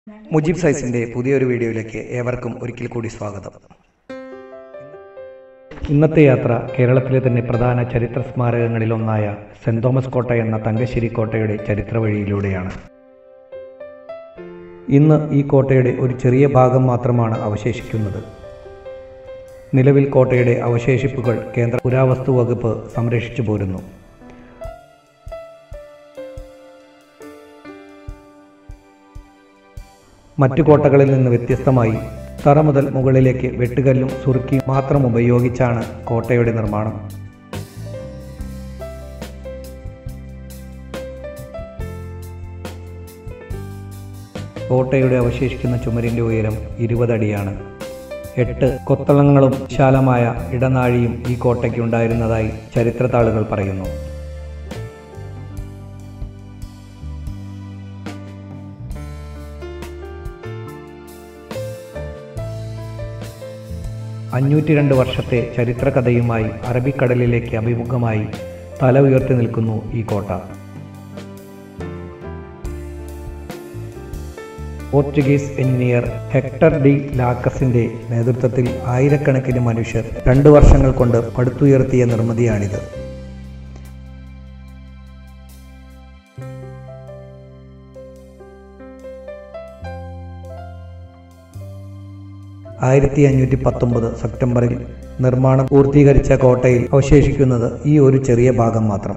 മുജീബ് സൈസിൻ്റെ പുതിയൊരു വീഡിയോയിലേക്ക് ഏവർക്കും ഒരിക്കൽ കൂടി സ്വാഗതം ഇന്നത്തെ യാത്ര കേരളത്തിലെ തന്നെ പ്രധാന ചരിത്ര സ്മാരകങ്ങളിലൊന്നായ സെൻറ് തോമസ് കോട്ട എന്ന തങ്കശ്ശേരി കോട്ടയുടെ ചരിത്ര വഴിയിലൂടെയാണ് ഇന്ന് ഈ കോട്ടയുടെ ഒരു ചെറിയ ഭാഗം മാത്രമാണ് അവശേഷിക്കുന്നത് നിലവിൽ കോട്ടയുടെ അവശേഷിപ്പുകൾ കേന്ദ്ര പുരാവസ്തു വകുപ്പ് സംരക്ഷിച്ചു പോരുന്നു മറ്റു കോട്ടകളിൽ നിന്ന് വ്യത്യസ്തമായി തറ മുതൽ മുകളിലേക്ക് വെട്ടുകല്ലും സുറുക്കിയും മാത്രം ഉപയോഗിച്ചാണ് കോട്ടയുടെ നിർമ്മാണം കോട്ടയുടെ അവശേഷിക്കുന്ന ചുമരിൻ്റെ ഉയരം ഇരുപതടിയാണ് എട്ട് കൊത്തളങ്ങളും വിശാലമായ ഇടനാഴിയും ഈ കോട്ടയ്ക്ക് ഉണ്ടായിരുന്നതായി ചരിത്രത്താളുകൾ പറയുന്നു അഞ്ഞൂറ്റി രണ്ട് വർഷത്തെ ചരിത്രകഥയുമായി അറബിക്കടലിലേക്ക് അഭിമുഖമായി തല ഉയർത്തി നിൽക്കുന്നു ഈ കോട്ട പോർച്ചുഗീസ് എഞ്ചിനീയർ ഹെക്ടർ ഡി ലാക്കസിന്റെ നേതൃത്വത്തിൽ ആയിരക്കണക്കിന് മനുഷ്യർ രണ്ടു വർഷങ്ങൾ കൊണ്ട് പടുത്തുയർത്തിയ നിർമ്മിതിയാണിത് ആയിരത്തി അഞ്ഞൂറ്റി പത്തൊമ്പത് സെപ്റ്റംബറിൽ നിർമ്മാണം പൂർത്തീകരിച്ച കോട്ടയിൽ അവശേഷിക്കുന്നത് ഈ ഒരു ചെറിയ ഭാഗം മാത്രം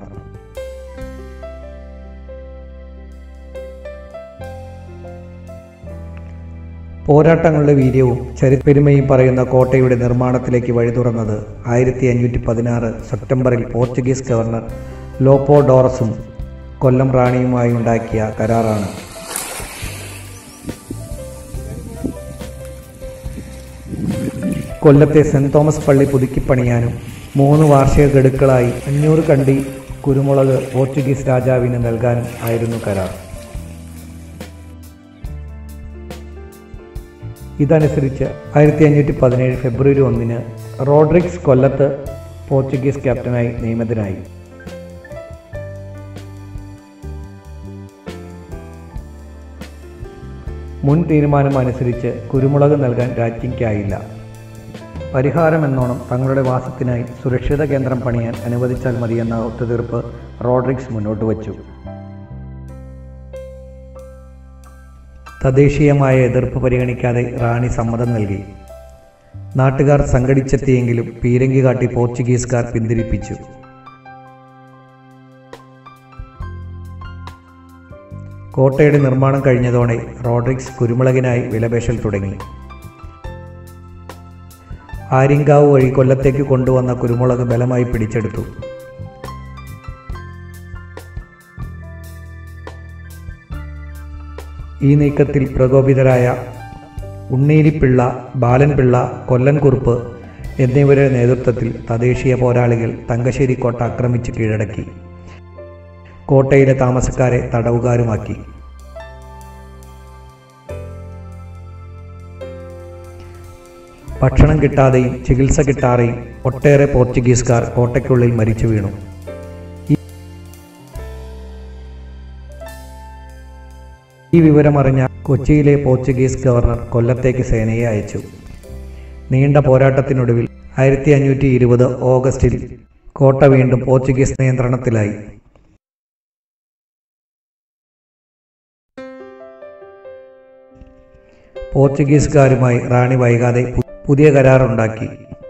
പോരാട്ടങ്ങളുടെ വീര്യവും ചരിത്രപ്പെരുമയും പറയുന്ന കോട്ടയുടെ നിർമ്മാണത്തിലേക്ക് വഴി തുറന്നത് ആയിരത്തി അഞ്ഞൂറ്റി പതിനാറ് സെപ്റ്റംബറിൽ പോർച്ചുഗീസ് ഗവർണർ ലോപ്പോ ഡോറസും കൊല്ലം റാണിയുമായി ഉണ്ടാക്കിയ കരാറാണ് കൊല്ലത്തെ സെന്റ് തോമസ് പള്ളി പുതുക്കിപ്പണിയാനും മൂന്ന് വാർഷിക ഗഡുക്കളായി അഞ്ഞൂറ് കണ്ടി കുരുമുളക് പോർച്ചുഗീസ് രാജാവിന് നൽകാനും ആയിരുന്നു കരാർ ഇതനുസരിച്ച് ആയിരത്തി അഞ്ഞൂറ്റി പതിനേഴ് ഫെബ്രുവരി ഒന്നിന് റോഡ്രിക്സ് കൊല്ലത്ത് പോർച്ചുഗീസ് ക്യാപ്റ്റനായി നിയമിതനായി മുൻ തീരുമാനം അനുസരിച്ച് കുരുമുളക് നൽകാൻ രാജ്ഞിക്കായില്ല പരിഹാരമെന്നോണം തങ്ങളുടെ വാസത്തിനായി സുരക്ഷിത കേന്ദ്രം പണിയാൻ അനുവദിച്ചാൽ മതിയെന്ന ഒത്തുതീർപ്പ് റോഡ്രിക്സ് മുന്നോട്ട് വച്ചു തദ്ദേശീയമായ എതിർപ്പ് പരിഗണിക്കാതെ റാണി സമ്മതം നൽകി നാട്ടുകാർ സംഘടിച്ചെത്തിയെങ്കിലും പീരങ്കി കാട്ടി പോർച്ചുഗീസുകാർ പിന്തിരിപ്പിച്ചു കോട്ടയുടെ നിർമ്മാണം കഴിഞ്ഞതോടെ റോഡ്രിക്സ് കുരുമുളകിനായി വിലപേശൽ തുടങ്ങി ആര്യങ്കാവ് വഴി കൊല്ലത്തേക്ക് കൊണ്ടുവന്ന കുരുമുളക് ബലമായി പിടിച്ചെടുത്തു ഈ നീക്കത്തിൽ പ്രകോപിതരായ ഉണ്ണീരിപ്പിള്ള ബാലൻപിള്ള കൊല്ലൻകുറുപ്പ് എന്നിവരുടെ നേതൃത്വത്തിൽ തദ്ദേശീയ പോരാളികൾ തങ്കശ്ശേരി കോട്ട ആക്രമിച്ച് കീഴടക്കി കോട്ടയിലെ താമസക്കാരെ തടവുകാരുമാക്കി ഭക്ഷണം കിട്ടാതെയും ചികിത്സ കിട്ടാതെയും ഒട്ടേറെ പോർച്ചുഗീസുകാർ കോട്ടയ്ക്കുള്ളിൽ മരിച്ചു വീണു ഈ വിവരമറിഞ്ഞ കൊച്ചിയിലെ പോർച്ചുഗീസ് ഗവർണർ കൊല്ലത്തേക്ക് സേനയെ അയച്ചു നീണ്ട പോരാട്ടത്തിനൊടുവിൽ ആയിരത്തി അഞ്ഞൂറ്റി ഇരുപത് ഓഗസ്റ്റിൽ കോട്ട വീണ്ടും പോർച്ചുഗീസ് നിയന്ത്രണത്തിലായി പോർച്ചുഗീസുകാരുമായി റാണി വൈകാതെ പുതിയ കരാറുണ്ടാക്കി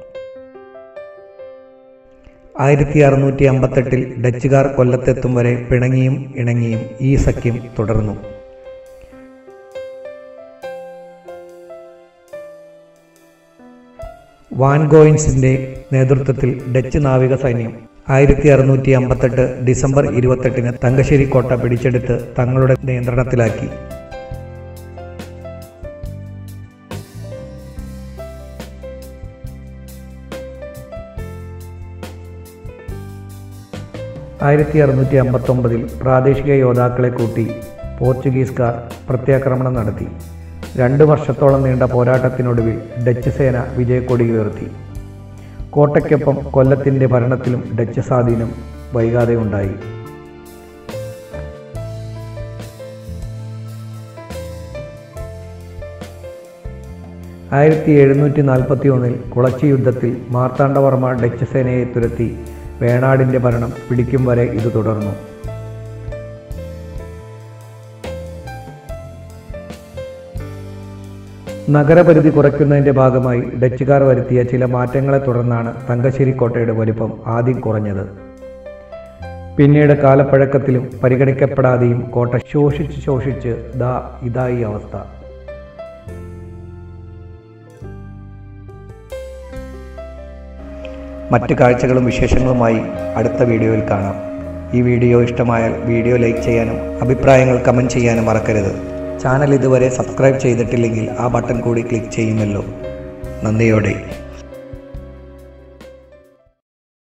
ആയിരത്തി അറുന്നൂറ്റി അമ്പത്തെട്ടിൽ ഡച്ചുകാർ കൊല്ലത്തെത്തും വരെ പിണങ്ങിയും ഇണങ്ങിയും ഈ സഖ്യം തുടർന്നു വാൻഗോയിൻസിന്റെ നേതൃത്വത്തിൽ ഡച്ച് നാവിക സൈന്യം ആയിരത്തി അറുന്നൂറ്റി അമ്പത്തെട്ട് ഡിസംബർ ഇരുപത്തെട്ടിന് തങ്കശ്ശേരി കോട്ട പിടിച്ചെടുത്ത് തങ്ങളുടെ നിയന്ത്രണത്തിലാക്കി ആയിരത്തി അറുന്നൂറ്റി അമ്പത്തൊമ്പതിൽ പ്രാദേശിക യോദ്ധാക്കളെ കൂട്ടി പോർച്ചുഗീസുകാർ പ്രത്യാക്രമണം നടത്തി രണ്ട് വർഷത്തോളം നീണ്ട പോരാട്ടത്തിനൊടുവിൽ ഡച്ച് സേന വിജയക്കൊടി ഉയർത്തി കോട്ടയ്ക്കൊപ്പം കൊല്ലത്തിൻ്റെ ഭരണത്തിലും ഡച്ച് സ്വാധീനം വൈകാതെ ഉണ്ടായി ആയിരത്തി എഴുന്നൂറ്റി നാൽപ്പത്തി ഒന്നിൽ കുളച്ചി യുദ്ധത്തിൽ മാർത്താണ്ഡവർമ്മ ഡച്ച് സേനയെ തുരത്തി വേണാടിൻ്റെ ഭരണം പിടിക്കും വരെ ഇത് തുടർന്നു നഗരപരിധി കുറയ്ക്കുന്നതിൻ്റെ ഭാഗമായി ഡച്ചുകാർ വരുത്തിയ ചില മാറ്റങ്ങളെ തുടർന്നാണ് തങ്കശ്ശേരി കോട്ടയുടെ വലിപ്പം ആദ്യം കുറഞ്ഞത് പിന്നീട് കാലപ്പഴക്കത്തിലും പരിഗണിക്കപ്പെടാതെയും കോട്ട ശോഷിച്ച് ശോഷിച്ച് ദാ ഇതായി അവസ്ഥ മറ്റ് കാഴ്ചകളും വിശേഷങ്ങളുമായി അടുത്ത വീഡിയോയിൽ കാണാം ഈ വീഡിയോ ഇഷ്ടമായാൽ വീഡിയോ ലൈക്ക് ചെയ്യാനും അഭിപ്രായങ്ങൾ കമൻറ്റ് ചെയ്യാനും മറക്കരുത് ചാനൽ ഇതുവരെ സബ്സ്ക്രൈബ് ചെയ്തിട്ടില്ലെങ്കിൽ ആ ബട്ടൺ കൂടി ക്ലിക്ക് ചെയ്യുമല്ലോ നന്ദിയോടെ